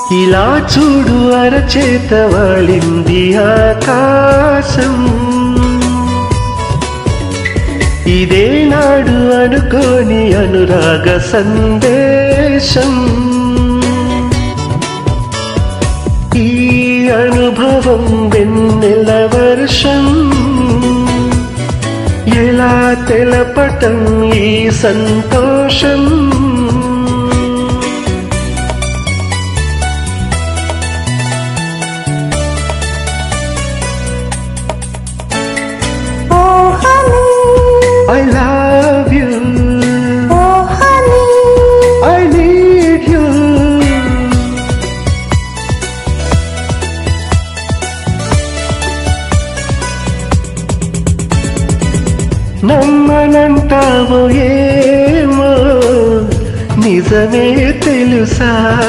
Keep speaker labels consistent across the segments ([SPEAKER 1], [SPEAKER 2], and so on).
[SPEAKER 1] ఇలా చూడు అరచేత వాలింది ఆకాశం ఇదే నాడు అనుకోని అనురాగ సందేశం ఈ అనుభవం వెన్నెల వర్షం ఎలా తెలపటం ఈ సంతోషం
[SPEAKER 2] Oh honey,
[SPEAKER 1] I love you
[SPEAKER 2] oh honey,
[SPEAKER 1] I need you నమ్మనంటావో ఏమో నిజమే తెలుసా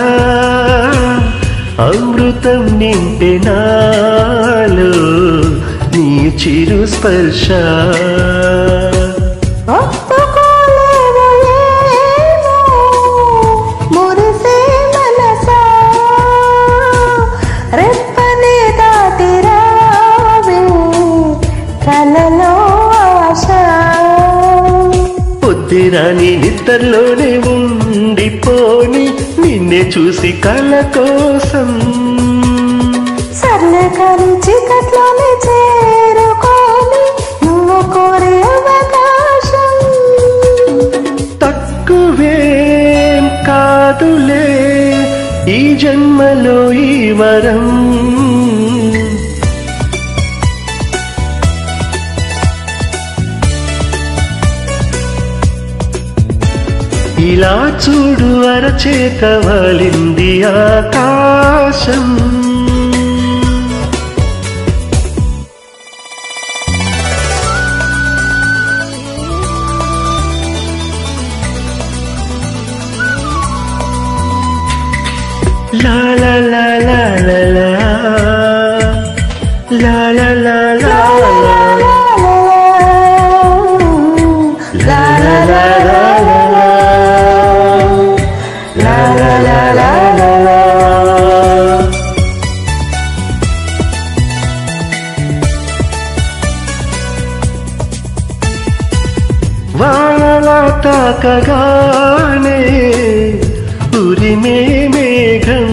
[SPEAKER 1] అమృతం నింపే నాలో నీ చిరు స్పర్శ
[SPEAKER 2] ఒప్పుకోలేవు ఏమో మురిసే మనసా రెప్పని దాటి రావే కలలో ఆశ
[SPEAKER 1] పొద్దురాని నిద్రలోనే ఉండిపోని నిన్నే చూసి కల కోసం
[SPEAKER 2] సర్లే కానీ చీకట్లోనే చేరుకోని నువ్వు కోరే అవకాశం
[SPEAKER 1] తక్కువేం కాదులే ఈ జన్మలో ఈ వరం ఇలా చూడు అరచేత వాలింది ఆకాశం La la la la la la La la la la la La la la la la la La la la la la la వానలా తాకగానే ఉరిమే మేఘం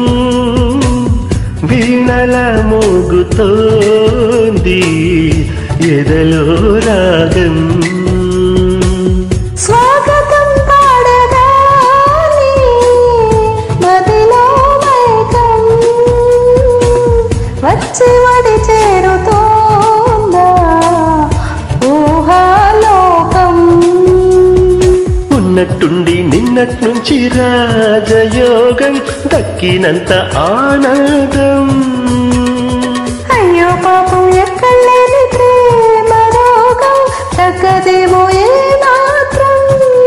[SPEAKER 1] వీణల మోగుతోంది ఎదలో రాగం
[SPEAKER 2] స్వాగతం పాడగాని మదిలో మైకం వచ్చి వడి చేరుతోందా ఊహాలోకం
[SPEAKER 1] ఉన్నట్టుండి నిన్నట్నుంచి రాజయోగం దక్కినంత ఆనందం
[SPEAKER 2] అయ్యో పాపం ఎక్కడలేని ప్రేమ రోగం తగ్గదేమో ఏ మాత్రం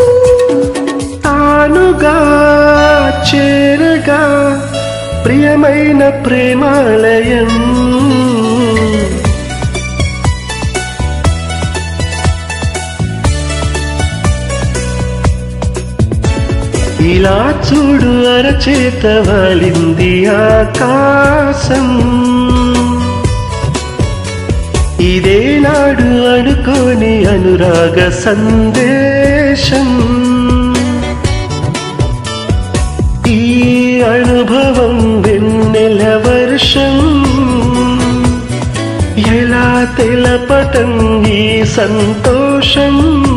[SPEAKER 1] తానుగా చేరగా ప్రియమైన ప్రేమాలయం ఇలా చూడు అరచేత వాలింది ఆకాశం ఇదే నాడు అనుకోని అనురాగ సందేశం ఈ అనుభవం వెన్నెల వర్షం ఎలా తెలపటం ఈ సంతోషం